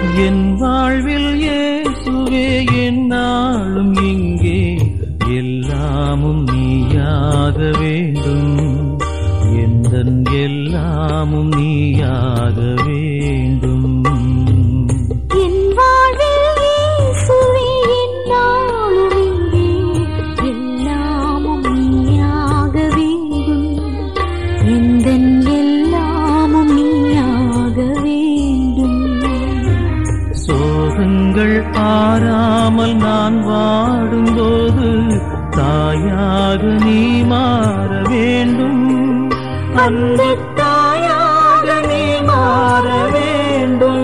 என் வாழ்வில் இயேசுவே என்னாலும் இங்கே எல்லாமும் நீயாக வேண்டும் எந்தன் எல்லாமும் நீயாக வேண்டும் என் வாழ்வில் இயேசுவே என்னாலும் இங்கே எல்லாமும் நீயாக வேண்டும் எந்தன் எல்லாமும் நீயாக வேண்டும் சோகங்கள் ஆறாமல் நான் வாடும்போது தாயாக நீ மாற வேண்டும் அந்த தாயாக நீ மாற வேண்டும்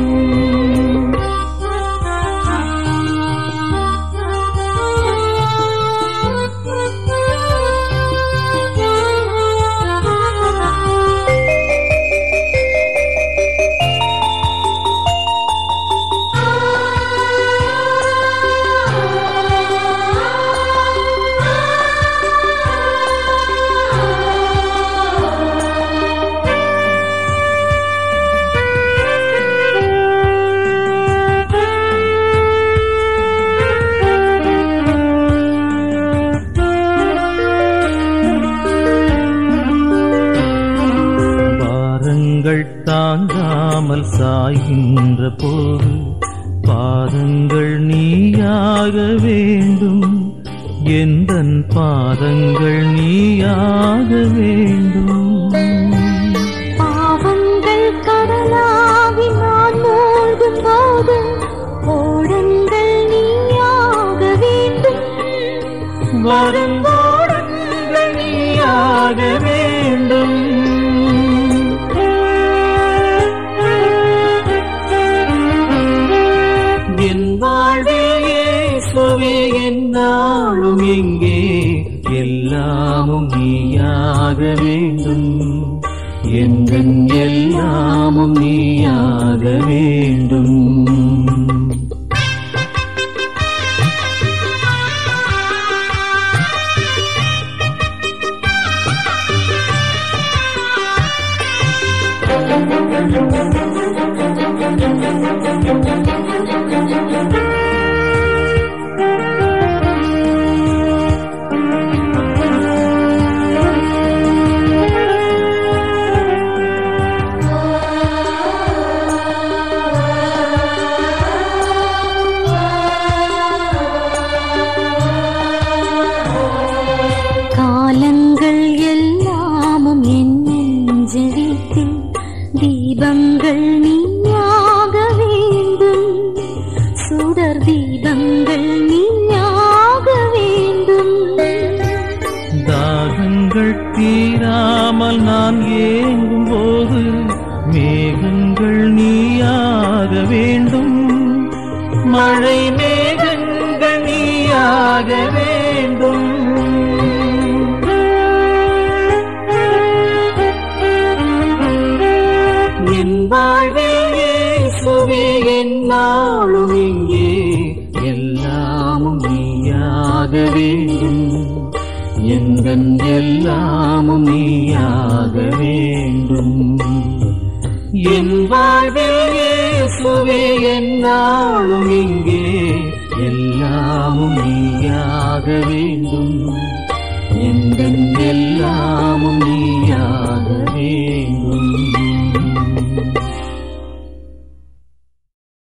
பாரங்கள் தாங்காமல் சாய்கின்ற போது பாதங்கள் நீயாக வேண்டும் எந்தன் பாதங்கள் நீயாக வேண்டும் பாவங்கள் கடலாகி நான் மூழ்கும் போது ஓடங்கள் நீயாக வேண்டும் வரும்போடங்கள் நீயாக வேண்டும் என் வாழ்வில் இயேசுவே என்னாலும் எங்கே எல்லாமும் நீயாக வேண்டும் எந்தன் எல்லாமும் நீயாக வேண்டும் காலங்கள் எல்லாமும் என் நெஞ்சரித்தில் தீபங்கள் நீயாக வேண்டும் சுடர் தீபங்கள் நீயாக வேண்டும் தாகங்கள் தீராமல் நான் ஏங்கும் போது மேகங்கள் நீயாக வேண்டும் மழை மேகங்கள் நீயாக வேண்டும் என் வாழ்வில் இயேசுவே என்னாலும் இங்கே எல்லாமும் நீயாக வேண்டும் எந்தன் எல்லாமும் நீயாக வேண்டும் என் வாழ்வில் இயேசுவே என்னாலும் இங்கே எல்லாமும் நீயாக வேண்டும் எந்தன் எல்லாமும் நீயாக வேண்டும்